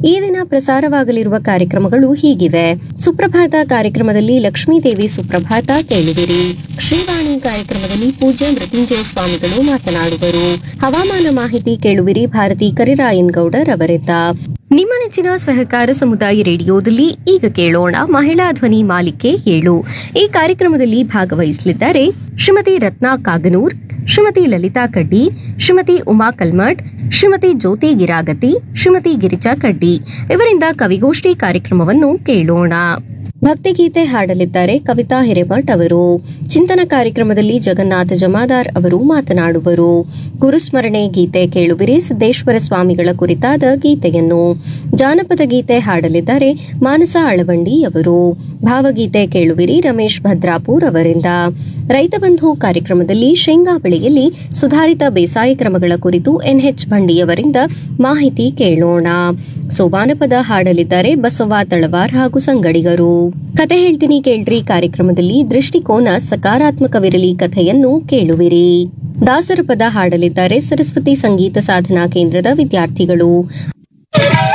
ಈ ದಿನ ಪ್ರಸಾರವಾಗಲಿರುವ ಕಾರ್ಯಕ್ರಮಗಳು ಹೀಗಿವೆ ಸುಪ್ರಭಾತ ಕಾರ್ಯಕ್ರಮದಲ್ಲಿ ಲಕ್ಷ್ಮೀದೇವಿ ಸುಪ್ರಭಾತ ಕೇಳುವಿರಿ ಶ್ರೀವಾಣಿ ಕಾರ್ಯಕ್ರಮದಲ್ಲಿ ಪೂಜ್ಯ ಮೃತ್ಯುಂಜಯ ಸ್ವಾಮಿಗಳು ಮಾತನಾಡುವರು ಹವಾಮಾನ ಮಾಹಿತಿ ಕೇಳುವಿರಿ ಭಾರತಿ ಕರಿರಾಯನ್ ಗೌಡರ್ ಅವರಿಂದ ನಿಮ್ಮ ನೆಚ್ಚಿನ ಸಹಕಾರ ಸಮುದಾಯ ರೇಡಿಯೋದಲ್ಲಿ ಈಗ ಕೇಳೋಣ ಮಹಿಳಾ ಧ್ವನಿ ಮಾಲಿಕೆ ಏಳು ಈ ಕಾರ್ಯಕ್ರಮದಲ್ಲಿ ಭಾಗವಹಿಸಲಿದ್ದಾರೆ ಶ್ರೀಮತಿ ರತ್ನಾ ಕಾಗನೂರ್ ಶ್ರೀಮತಿ ಲಲಿತಾ ಕಡ್ಡಿ ಶ್ರೀಮತಿ ಉಮಾ ಕಲ್ಮಠ್ ಶ್ರೀಮತಿ ಜ್ಯೋತಿ ಗಿರಾಗತಿ ಶ್ರೀಮತಿ ಗಿರಿಜಾ ಕಡ್ಡಿ ಇವರಿಂದ ಕವಿಗೋಷ್ಠಿ ಕಾರ್ಯಕ್ರಮವನ್ನು ಕೇಳೋಣ ಭಕ್ತಿಗೀತೆ ಹಾಡಲಿದ್ದಾರೆ ಕವಿತಾ ಹಿರೇಮಠ್ ಅವರು ಚಿಂತನ ಕಾರ್ಯಕ್ರಮದಲ್ಲಿ ಜಗನ್ನಾಥ ಜಮಾದಾರ್ ಅವರು ಮಾತನಾಡುವರು ಗುರುಸ್ಮರಣೆ ಗೀತೆ ಕೇಳುವಿರಿ ಸಿದ್ದೇಶ್ವರ ಸ್ವಾಮಿಗಳ ಕುರಿತಾದ ಗೀತೆಯನ್ನು ಜಾನಪದ ಗೀತೆ ಹಾಡಲಿದ್ದಾರೆ ಮಾನಸ ಅಳವಂಡಿ ಅವರು ಭಾವಗೀತೆ ಕೇಳುವಿರಿ ರಮೇಶ್ ಭದ್ರಾಪುರ್ ಅವರಿಂದ ರೈತ ಬಂಧು ಕಾರ್ಯಕ್ರಮದಲ್ಲಿ ಶೇಂಗಾ ಬೆಳೆಯಲ್ಲಿ ಸುಧಾರಿತ ಬೇಸಾಯ ಕ್ರಮಗಳ ಕುರಿತು ಎನ್ಎಚ್ ಭಂಡಿಯವರಿಂದ ಮಾಹಿತಿ ಕೇಳೋಣ ಸೋಬಾನಪದ ಹಾಡಲಿದ್ದಾರೆ ಬಸವ ತಳವಾರ್ ಹಾಗೂ ಸಂಗಡಿಗರು ಕತೆ ಹೇಳ್ತೀನಿ ಕೇಳ್ರಿ ಕಾರ್ಯಕ್ರಮದಲ್ಲಿ ದೃಷ್ಟಿಕೋನ ಸಕಾರಾತ್ಮಕವಿರಲಿ ಕಥೆಯನ್ನು ಕೇಳುವಿರಿ ದಾಸರ ಪದ ಹಾಡಲಿದ್ದಾರೆ ಸರಸ್ವತಿ ಸಂಗೀತ ಸಾಧನಾ ಕೇಂದ್ರದ ವಿದ್ಯಾರ್ಥಿಗಳು